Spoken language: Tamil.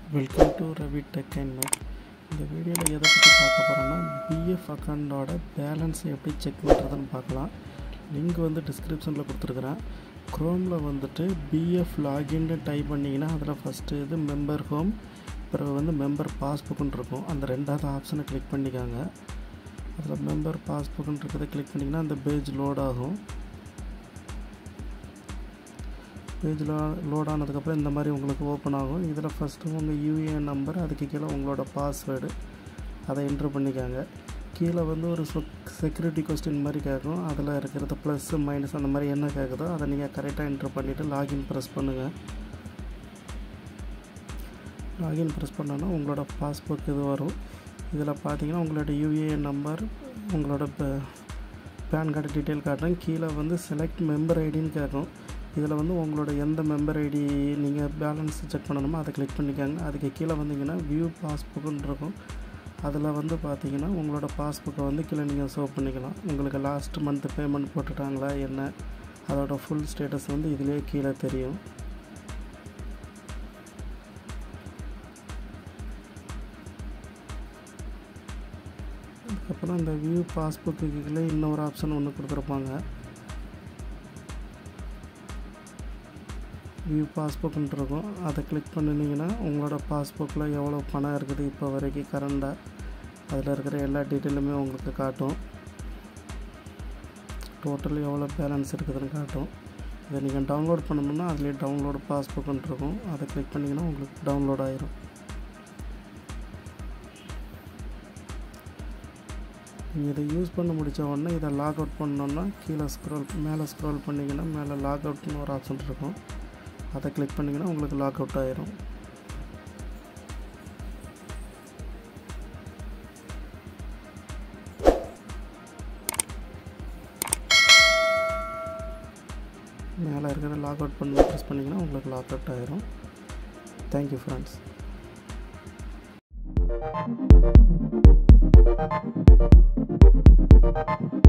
Welcome to Ravi tech and make இந்த வீடியோவில் எதை பற்றி பார்க்க போகிறோன்னா பிஎஃப் அக்கௌண்டோட பேலன்ஸ் எப்படி செக் பண்ணுறதுன்னு பார்க்கலாம் லிங்க் வந்து டிஸ்கிரிப்ஷனில் கொடுத்துருக்குறேன் க்ரோமில் வந்துட்டு பிஎஃப் லாகின்னு டைப் பண்ணிங்கன்னா அதில் ஃபஸ்ட்டு இது மெம்பர் ஹோம் பிறகு வந்து மெம்பர் பாஸ்புக்குன்னு இருக்கும் அந்த ரெண்டாவது ஆப்ஷனை கிளிக் பண்ணிக்காங்க அதில் மெம்பர் பாஸ்புக்குன்னு இருக்கிறத கிளிக் பண்ணிங்கன்னா அந்த பேஜ் லோட் ஆகும் பேஜில் லோட் ஆனதுக்கப்புறம் இந்த மாதிரி உங்களுக்கு ஓப்பன் ஆகும் இதில் ஃபஸ்ட்டு உங்கள் யூஏஎன் நம்பர் அதுக்கு கீழே உங்களோட பாஸ்வேர்டு அதை என்ட்ரு பண்ணிக்காங்க கீழே வந்து ஒரு செக்யூரிட்டி கொஸ்டின் மாதிரி கேட்கும் அதில் இருக்கிறது ப்ளஸ் மைனஸ் அந்த மாதிரி என்ன கேட்குதோ அதை நீங்கள் கரெக்டாக என்ட்ரு பண்ணிவிட்டு லாகின் ப்ரெஸ் பண்ணுங்கள் லாகின் ப்ரெஸ் பண்ணோன்னா உங்களோட பாஸ்புக் இது வரும் இதில் பார்த்தீங்கன்னா உங்களோட யூஏஎன் நம்பர் உங்களோட பேன் கார்டு டீட்டெயில் காட்டுறேன் கீழே வந்து செலக்ட் மெம்பர் ஐடின்னு கேட்கும் இதில் வந்து உங்களோட எந்த மெம்பர் ஐடி நீங்கள் பேலன்ஸ் செக் பண்ணணுமோ அதை கிளிக் பண்ணிக்கோங்க அதுக்கு கீழே வந்தீங்கன்னா வியூ பாஸ்புக்குன்னு இருக்கும் அதில் வந்து பார்த்தீங்கன்னா உங்களோட பாஸ்புக்கை வந்து கீழே நீங்கள் சேவ் பண்ணிக்கலாம் உங்களுக்கு லாஸ்ட் மந்த் பேமெண்ட் போட்டுட்டாங்களா என்ன அதோட ஃபுல் ஸ்டேட்டஸ் வந்து இதிலே கீழே தெரியும் அதுக்கப்புறம் இந்த வியூ பாஸ்புக்கு கீழே இன்னொரு ஆப்ஷன் ஒன்று கொடுத்துருப்பாங்க வியூ பாஸ்புக்குன்ட்டு இருக்கும் அதை கிளிக் பண்ணினீங்கன்னா உங்களோட பாஸ்புக்கில் எவ்வளோ பணம் இருக்குது இப்போ வரைக்கும் கரண்டாக அதில் இருக்கிற எல்லா டீட்டெயிலுமே உங்களுக்கு காட்டும் டோட்டல் எவ்வளோ பேலன்ஸ் இருக்குதுன்னு காட்டும் இதை நீங்கள் டவுன்லோட் பண்ணணும்னா அதுலேயே டவுன்லோடு பாஸ்புக்குன்ட்டு இருக்கும் அதை கிளிக் பண்ணிங்கன்னா உங்களுக்கு டவுன்லோட் ஆயிரும் நீங்கள் இதை யூஸ் பண்ண முடித்த உடனே இதை லாக் அவுட் பண்ணோன்னா கீழே ஸ்க்ரோல் மேலே ஸ்க்ரோல் பண்ணிங்கன்னா மேலே லாக் அவுட்னு ஒரு ஆப்ஷன் இருக்கும் அதை கிளிக் பண்ணிங்கன்னா உங்களுக்கு லாக் அவுட் ஆயிரும் மேலே இருக்கிற லாக் அவுட் பண்ணி ப்ரெஸ் பண்ணிங்கன்னா உங்களுக்கு லாக் அவுட் ஆயிரும் தேங்க்யூ ஃப்ரெண்ட்ஸ் Thank you.